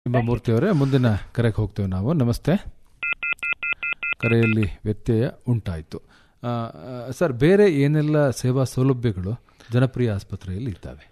ನಿಮ್ಮ ಮೂರ್ತಿಯವರೇ ಮುಂದಿನ ಕರೆಗೆ ಹೋಗ್ತೇವೆ ನಾವು ನಮಸ್ತೆ ಕರೆಯಲ್ಲಿ ವ್ಯತ್ಯಯ ಉಂಟಾಯಿತು ಆ, ಆ, ಸರ್ ಬೇರೆ ಏನೆಲ್ಲ ಸೇವಾ ಸೌಲಭ್ಯಗಳು ಜನಪ್ರಿಯ ಆಸ್ಪತ್ರೆಯಲ್ಲಿ ಇದ್ದಾವೆ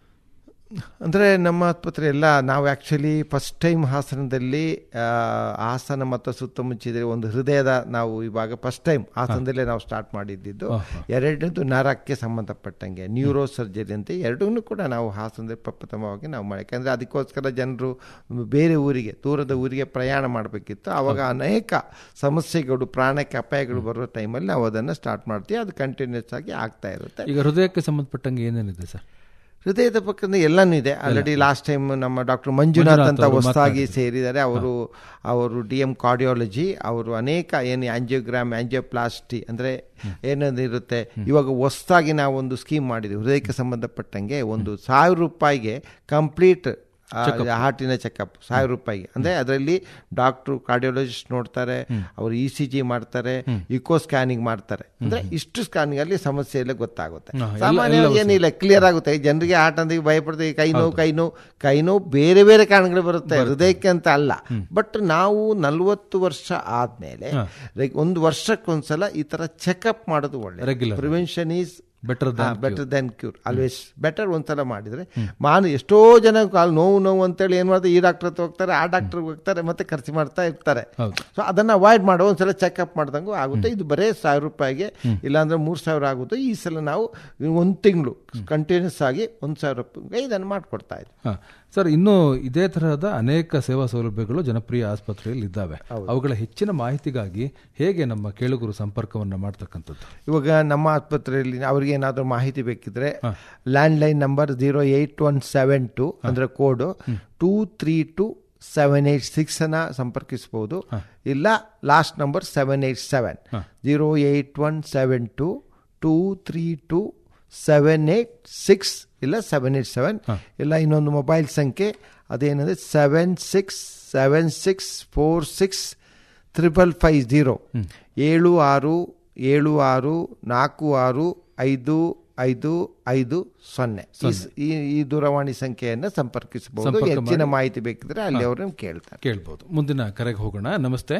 ಅಂದರೆ ನಮ್ಮ ಆಸ್ಪತ್ರೆ ಎಲ್ಲ ನಾವು ಆ್ಯಕ್ಚುಲಿ ಫಸ್ಟ್ ಟೈಮ್ ಹಾಸನದಲ್ಲಿ ಆ, ಹಾಸನ ಮತ್ತು ಸುತ್ತಮುಚ್ಚಿದರೆ ಒಂದು ಹೃದಯದ ನಾವು ಇವಾಗ ಫಸ್ಟ್ ಟೈಮ್ ಹಾಸನದಲ್ಲೇ ನಾವು ಸ್ಟಾರ್ಟ್ ಮಾಡಿದ್ದಿದ್ದು ಆಹಾ. ಎರಡನೇದು ನರಕ್ಕೆ ಸಂಬಂಧಪಟ್ಟಂಗೆ ನ್ಯೂರೋ ಸರ್ಜರಿ ಅಂತ ಎರಡನ್ನೂ ಕೂಡ ನಾವು ಹಾಸನದಲ್ಲಿ ಪ್ರಪ್ರಥಮವಾಗಿ ನಾವು ಮಾಡಿ ಯಾಕಂದರೆ ಅದಕ್ಕೋಸ್ಕರ ಜನರು ಬೇರೆ ಊರಿಗೆ ದೂರದ ಊರಿಗೆ ಪ್ರಯಾಣ ಮಾಡಬೇಕಿತ್ತು ಆವಾಗ ಅನೇಕ ಸಮಸ್ಯೆಗಳು ಪ್ರಾಣಕ್ಕೆ ಅಪಾಯಗಳು ಬರೋ ಟೈಮಲ್ಲಿ ನಾವು ಅದನ್ನು ಸ್ಟಾರ್ಟ್ ಮಾಡ್ತೀವಿ ಅದು ಕಂಟಿನ್ಯೂಸ್ ಆಗಿ ಆಗ್ತಾ ಇರುತ್ತೆ ಈಗ ಹೃದಯಕ್ಕೆ ಸಂಬಂಧಪಟ್ಟಂಗೆ ಏನೇನಿದೆ ಸರ್ ಹೃದಯದ ಪಕ್ಕದ ಎಲ್ಲನೂ ಇದೆ ಆಲ್ರೆಡಿ ಲಾಸ್ಟ್ ಟೈಮ್ ನಮ್ಮ ಡಾಕ್ಟರ್ ಮಂಜುನಾಥ್ ಮಂಜುನಾಥ್ ಅಂತ ಅವರು ಹೊಸದಾಗಿ ಸೇರಿದ್ದಾರೆ ಅವರು ಅವರು ಡಿ ಎಂ ಕಾರ್ಡಿಯಾಲಜಿ ಅವರು ಅನೇಕ ಏನು ಆಂಜಿಯೋಗ್ರಾಮ್ ಆಂಜಿಯೋಪ್ಲಾಸ್ಟಿ ಅಂದರೆ ಏನೇನಿರುತ್ತೆ ಇವಾಗ ಹೊಸದಾಗಿ ನಾವು ಒಂದು ಸ್ಕೀಮ್ ಮಾಡಿದ್ವಿ ಹೃದಯಕ್ಕೆ ಸಂಬಂಧಪಟ್ಟಂಗೆ ಒಂದು ಸಾವಿರ ರೂಪಾಯಿಗೆ ಕಂಪ್ಲೀಟ್ ಹಾರ್ಟಿನ ಚೆಕಪ್ ಸಾವಿರ ರೂಪಾಯಿಗೆ ಅಂದರೆ ಅದರಲ್ಲಿ ಡಾಕ್ಟ್ರು ಕಾರ್ಡಿಯಾಲಜಿಸ್ಟ್ ನೋಡ್ತಾರೆ ಅವರು ಇ ಸಿ ಜಿ ಮಾಡ್ತಾರೆ ಇಕೋ ಸ್ಕ್ಯಾನಿಂಗ್ ಮಾಡ್ತಾರೆ ಅಂದರೆ ಇಷ್ಟು ಸ್ಕ್ಯಾನಿಂಗ್ ಅಲ್ಲಿ ಸಮಸ್ಯೆ ಎಲ್ಲ ಗೊತ್ತಾಗುತ್ತೆ ಹಾ, ಎಲ್ಲ- ಸಾಮಾನ್ಯವಾಗಿ ಏನಿಲ್ಲ ಕ್ಲಿಯರ್ ಆಗುತ್ತೆ ಜನರಿಗೆ ಆಟ ಅಂದ್ರೆ ಭಯಪಡ್ತೀವಿ ಕೈ ನೋವು ಕೈ ನೋವು ಕೈ ನೋವು ಬೇರೆ ಬೇರೆ ಕಾರಣಗಳು ಬರುತ್ತೆ ಹೃದಯಕ್ಕೆ ಅಂತ ಅಲ್ಲ ಬಟ್ ನಾವು ನಲ್ವತ್ತು ವರ್ಷ ಆದ್ಮೇಲೆ like ಒಂದು ವರ್ಷಕ್ಕೊಂದ್ಸಲ ಈ ತರ ಚೆಕಪ್ ಮಾಡೋದು ಒಳ್ಳೆ Regular. Prevention is better better than cure always better ಒಂದ್ಸಲ ಮಾಡಿದ್ರೆ ಮಾನು ಎಷ್ಟೋ ಜನ ಕಾಲು ನೋವು ನೋವು ಅಂತೇಳಿ ಏನ್ ಮಾಡ್ತಾರೆ ಈ ಡಾಕ್ಟರ್ ಹತ್ರ ಹೋಗ್ತಾರೆ ಆ ಡಾಕ್ಟರ್ ಹೋಗ್ತಾರೆ ಮತ್ತೆ ಖರ್ಚು ಮಾಡ್ತಾ ಇರ್ತಾರೆ ಹೌದು ಸೊ ಅದನ್ನ ಅವಾಯ್ಡ್ ಮಾಡೋ ಒಂದ್ಸಲ ಚೆಕಪ್ ಮಾಡ್ದಂಗೂ ಆಗುತ್ತೆ ಇದು ಬರೇ ಸಾವಿರ ರೂಪಾಯಿಗೆ ಇಲ್ಲಾಂದ್ರೆ ಮೂರು ಸಾವಿರ ಆಗುತ್ತೆ ಈ ಸಲ ನಾವು ಒಂದು ತಿಂಗಳು ಕಂಟಿನ್ಯೂಸ್ ಆಗಿ ಒಂದು ಸಾವಿರ ರೂಪಾಯಿಗೆ ಇದನ್ನು ಮಾಡಿಕೊಡ್ತಾ ಇದ್ವಿ ಹಾ. ಸರ್ ಇನ್ನು ಇದೇ ತರಹದ ಅನೇಕ ಸೇವಾ ಸೌಲಭ್ಯಗಳು ಜನಪ್ರಿಯ ಆಸ್ಪತ್ರೆಯಲ್ಲಿ ಇದ್ದಾವೆ ಅವುಗಳ ಹೆಚ್ಚಿನ ಮಾಹಿತಿಗಾಗಿ ಹೇಗೆ ನಮ್ಮ ಕೇಳುಗರು ಸಂಪರ್ಕವನ್ನ ಮಾಡ್ತಕ್ಕಂಥದ್ದು ಇವಾಗ ನಮ್ಮ ಆಸ್ಪತ್ರೆಯಲ್ಲಿ ಅವ್ರಿಗೆ ಏನಾದರೂ ಮಾಹಿತಿ ಬೇಕಿದ್ರೆ landline number zero eight one seven two ಅಂದ್ರೆ code two three two seven eight six ಅನ್ನ ಸಂಪರ್ಕಿಸಬಹುದು ಇಲ್ಲ last number seven eight seven zero eight one seven two two three two seven eight six ಇಲ್ಲ seven eight seven ಇಲ್ಲ ಇನ್ನೊಂದು mobile ಸಂಖ್ಯೆ ಅದೇನಂದ್ರೆ seven six seven six four six triple five zero ಏಳು ಆರು ಏಳು ಆರು ನಾಲ್ಕು ಆರು ಐದು ಐದು ಐದು ಸೊನ್ನೆ ಈ ಸ- ಈ ಈ ದೂರವಾಣಿ ಸಂಖ್ಯೆಯನ್ನು ಸಂಪರ್ಕಿಸಬಹುದು ಸಂಪರ್ಕ ಹೆಚ್ಚಿನ ಮಾಹಿತಿ ಬೇಕಿದ್ರೆ ಅಲ್ಲಿ ಅವ್ರನ್ನ ಕೇಳ್ತಾರೆ ಕೇಳ್ಬೋದು ಮುಂದಿನ ಕರೆಗೆ ಹೋಗೋಣ ನಮಸ್ತೆ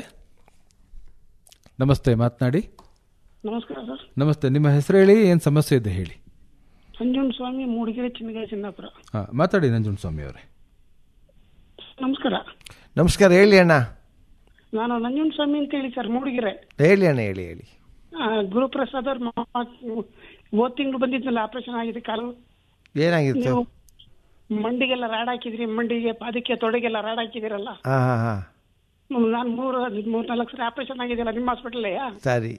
ನಮಸ್ತೆ ಮಾತನಾಡಿ ನಮಸ್ಕಾರ ಸರ್ ನಮಸ್ತೆ ನಿಮ್ಮ ಹೆಸರು ಹೇಳಿ ಏನು ಸಮಸ್ಯೆ ಇದೆ ಹೇಳಿ ಸಂಜೀವನ್ ಸ್ವಾಮಿ ಮೂಡಿಗೆರೆ ಚಿನ್ನಗಾಯ ಚಿನ್ನಾಪುರ ಹಾ ಮಾತಾಡಿ ನಂಜುಂಡ ಸ್ವಾಮಿ ಅವರೇ ನಮಸ್ಕಾರ ನಮಸ್ಕಾರ ಹೇಳಿ ಅಣ್ಣ ನಾನು ನಂಜುಂಡ ಸ್ವಾಮಿ ಅಂತ ಹೇಳಿ ಸರ್ ಮೂಡಿಗೆರೆ ಹೇಳಿ ಅಣ್ಣ ಹೇಳಿ ಹೇಳಿ ಆ, ಗುರುಪ್ರಸಾದ್ ಅವ್ರ ಮಾವ ಹೋದ್ ತಿಂಗಳು ಬಂದಿದ್ನಲ್ಲ ಆಪರೇಷನ್ ಆಗಿದೆ ಕಾಲು ಏನಾಗಿತ್ತು ನೀವು ಮಂಡಿಗೆಲ್ಲ ರಾಡ್ ಹಾಕಿದ್ರಿ ಮಂಡಿಗೆ ಪಾದಕ್ಕೆ ತೊಡೆಗೆಲ್ಲ ರಾಡ್ ಹಾಕಿದಿರಲ್ಲ ಹಾ ಹಾ ಹಾ ನಾನು ಮೂರು ಮೂರ್ ನಾಲ್ಕು ಸರಿ ಆಪರೇಷನ್ ಆಗಿದೆಯಲ್ಲ ನಿಮ್ಮ ಹಾಸ್ಪಿಟಲ್ ಸರಿ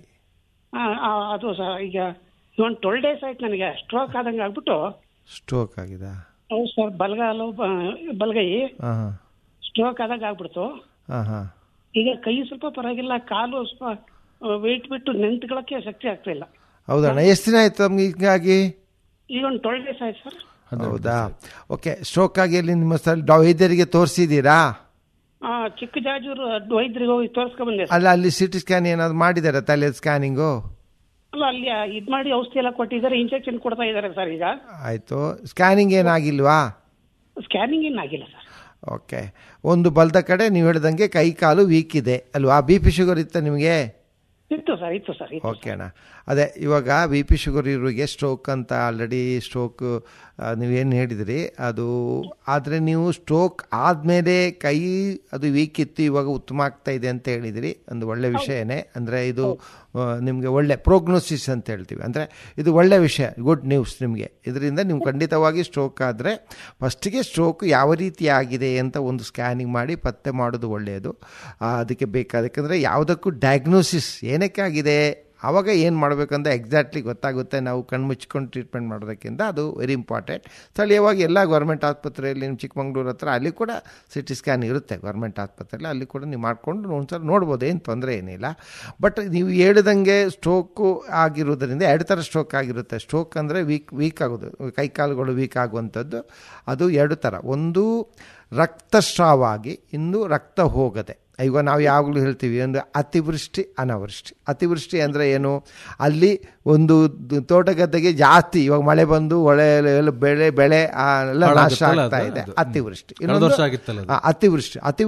ಅದು ಸರ್ ಈಗ ಒಂದು ಟ್ವೆಲ್ ಡೇಸ್ ಆಯ್ತು ನನಗೆ ಸ್ಟ್ರೋಕ್ ಆದಂಗೆ ಆಗ್ಬಿಟ್ಟು ಸ್ಟ್ರೋಕ್ ಆಗಿದಾ ಹೌದು ಸರ್ ಬಲಗಾಲು ಬ- ಬಲಗೈ ಹಾ ಹಾ ಸ್ಟ್ರೋಕ್ ಆದಾಗ ಆಗ್ಬಿಡ್ತು ಹಾ ಹಾ ಈಗ ಕೈ ಸ್ವಲ್ಪ ಪರವಾಗಿಲ್ಲ ಕಾಲು ಸ್ವಲ್ಪ ವೆಯ್ಟ್ ಬಿಟ್ಟು ನಿಂತ್ಕೊಳ್ಳಕ್ಕೆ ಶಕ್ತಿ ಆಗ್ತಾ ಇಲ್ಲ ಹೌದಣ್ಣ ಎಷ್ಟು ದಿನ ಆಯ್ತು ನಮ್ಗೆ ಹೀಗಾಗಿ ಈಗ ಒಂದು ಟ್ವೆಲ್ ಡೇಸ್ ಆಯ್ತು ಸರ್ ಹೌದಾ ಓಕೆ ಸ್ಟ್ರೋಕ್ ಆಗಿ ಅಲ್ಲಿ ನಿಮ್ಮ ಸ್ಥಳ ಡಾ- ವೈದ್ಯರಿಗೆ ತೋರಿಸಿದ್ದೀರಾ ಆ, ಚಿಕ್ಕ ಜಾಜೂರು ಅದ್ ವೈದ್ಯರಿಗೆ ಹೋಗಿ ತೋರಿಸ್ಕೊಂಡ್ ಬಂದೆ ಸರ್ ಅಲ್ಲ ಅಲ್ಲಿ ಸಿ ಟಿ ಸ್ಕ್ಯಾನ್ ಏನಾದ್ರು ಮಾಡಿದ್ದಾರೆ ತಲೆ ಸ್ಕ್ಯಾನಿಂಗು ಅಲ್ಲ ಅಲ್ಲಿ ಇದ್ ಮಾಡಿ ಔಷಧಿ ಎಲ್ಲ ಕೊಟ್ಟಿದ್ದಾರೆ ಇಂಜೆಕ್ಷನ್ ಕೊಡ್ತಾ ಇದ್ದಾರೆ ಸರ್ ಈಗ ಆಯಿತು ಸ್ಕ್ಯಾನಿಂಗ್ ಏನಾಗಿಲ್ವಾ ಸ್ಕ್ಯಾನಿಂಗ್ ಏನ್ ಆಗಿಲ್ಲ ಸರ್ ಓಕೆ ಒಂದು ಬಲ್ದ ಕಡೆ ನೀವು ಹೇಳ್ದಂಗೆ ಕೈ ಕಾಲು ವೀಕ್ ಇದೆ ಅಲ್ವಾ ಬಿ ಪಿ ಶುಗರ್ ಇತ್ತ ನಿಮಗೆ ಇತ್ತು ಸರ್ ಇತ್ತು ಸರ್ ಇತ್ತು ಓಕೆ ಅಣ್ಣ ಅದೇ ಇವಾಗ ಬಿ ಪಿ ಶುಗರ್ ಇರೋರಿಗೆ ಸ್ಟ್ರೋಕ್ ಅಂತ ಆಲ್ರೆಡಿ ಸ್ಟ್ರೋಕ್ ನೀವೇನು ಹೇಳಿದ್ರಿ ಅದು ಆದರೆ ನೀವು ಸ್ಟ್ರೋಕ್ ಆದಮೇಲೆ ಕೈ ಅದು ವೀಕ್ ಇತ್ತು ಇವಾಗ ಉತ್ತಮ ಆಗ್ತಾ ಇದೆ ಅಂತ ಹೇಳಿದಿರಿ ಒಂದು ಒಳ್ಳೆ ವಿಷಯನೇ ಅಂದರೆ ಇದು ನಿಮಗೆ ಒಳ್ಳೆ ಪ್ರೋಗ್ನೋಸಿಸ್ ಅಂತ ಹೇಳ್ತೀವಿ ಅಂದರೆ ಇದು ಒಳ್ಳೆ ವಿಷಯ ಗುಡ್ ನ್ಯೂಸ್ ನಿಮಗೆ ಇದರಿಂದ ನೀವು ಖಂಡಿತವಾಗಿ ಸ್ಟ್ರೋಕ್ ಆದರೆ ಫಸ್ಟಿಗೆ ಸ್ಟ್ರೋಕ್ ಯಾವ ರೀತಿ ಆಗಿದೆ ಅಂತ ಒಂದು ಸ್ಕ್ಯಾನಿಂಗ್ ಮಾಡಿ ಪತ್ತೆ ಮಾಡೋದು ಒಳ್ಳೆಯದು ಆ, ಅದಕ್ಕೆ ಬೇಕಾದ ಯಾಕಂದರೆ ಯಾವುದಕ್ಕೂ ಡಯಾಗ್ನೋಸಿಸ್ ಏನಕ್ಕೆ ಆಗಿದೆ ಆವಾಗ ಏನು ಮಾಡಬೇಕಂತ ಎಕ್ಸಾಕ್ಟ್ಲಿ ಗೊತ್ತಾಗುತ್ತೆ ನಾವು ಕಣ್ಮುಚ್ಕೊಂಡು ಟ್ರೀಟ್ಮೆಂಟ್ ಮಾಡೋದಕ್ಕಿಂತ ಅದು ವೆರಿ ಇಂಪಾರ್ಟೆಂಟ್ ಸ್ಥಳೀಯವಾಗಿ ಎಲ್ಲ ಗೌರ್ಮೆಂಟ್ ಆಸ್ಪತ್ರೆಯಲ್ಲಿ ನಿಮ್ಮ ಚಿಕ್ಕಮಂಗ್ಳೂರು ಹತ್ರ ಅಲ್ಲಿ ಕೂಡ ಸಿ ಟಿ ಸ್ಕ್ಯಾನ್ ಇರುತ್ತೆ ಗೌರ್ಮೆಂಟ್ ಆಸ್ಪತ್ರೆಯಲ್ಲಿ ಅಲ್ಲಿ ಕೂಡ ನೀವು ಮಾಡಿಕೊಂಡು ಒಂದ್ಸಲ ನೋಡ್ಬೋದು ಏನು ತೊಂದರೆ ಏನಿಲ್ಲ ಬಟ್ ನೀವು ಹೇಳಿದಂಗೆ ಸ್ಟ್ರೋಕು ಆಗಿರೋದ್ರಿಂದ ಎರಡು ಥರ ಸ್ಟ್ರೋಕ್ ಆಗಿರುತ್ತೆ ಸ್ಟ್ರೋಕ್ ಅಂದರೆ ವೀಕ್ ವೀಕ್ ಆಗೋದು ಕೈಕಾಲುಗಳು ವೀಕ್ ಆಗುವಂಥದ್ದು ಅದು ಎರಡು ಥರ ಒಂದು ರಕ್ತಸ್ರಾವ ಆಗಿ ಇನ್ನು ರಕ್ತ ಹೋಗದೆ ಈಗ ನಾವು ಯಾವಾಗಲೂ ಹೇಳ್ತೀವಿ ಒಂದು ಅತಿವೃಷ್ಟಿ ಅನಾವೃಷ್ಟಿ ಅತಿವೃಷ್ಟಿ ಅಂದರೆ ಏನು ಅಲ್ಲಿ ಒಂದು ದ- ತೋಟ ಗದ್ದೆಗೆ ಜಾಸ್ತಿ ಇವಾಗ ಮಳೆ ಬಂದು ಒಳ್ಳೆ ಎಲ್ಲ ಬೆಳೆ ಬೆಳೆ ಆ, ಎಲ್ಲ ನಾಶ ಹಾಳಾಗುತ್ತಲ್ಲ ಆಗ್ತಾ ಅದು- ಇದೆ ಅದು. ಅತಿವೃಷ್ಟಿ ಕಳೆದ ವರ್ಷ ಆಗಿತ್ತಲ್ಲ ಅದು. ಆ, ಅತಿವೃಷ್ಟಿ ಅತಿ